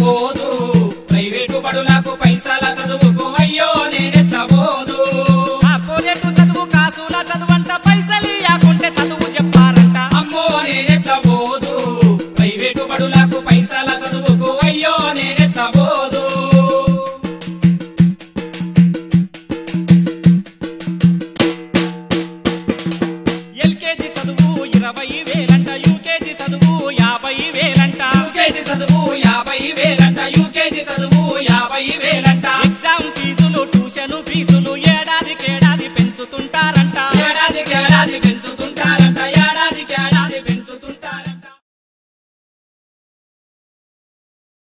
పోదు ప్రైవేటు బడులకు పైసల చదువుకు అయ్యో నేనెట్లా పోదు కార్పొరేట్ చదువు కాసుల చదువంట పైసలు యాకుంటే చదువు చెప్పారంట అమ్మో నేనెట్లా పోదు ప్రైవేటు బడులకు పైసల చదువుకు అయ్యో నేనెట్లా పోదు ఎల్కేజీ చదువు ఇరవై వేలంట యూకేజీ చదువు యాభై వేలంట యూకేజీ చదువు యాభై వేల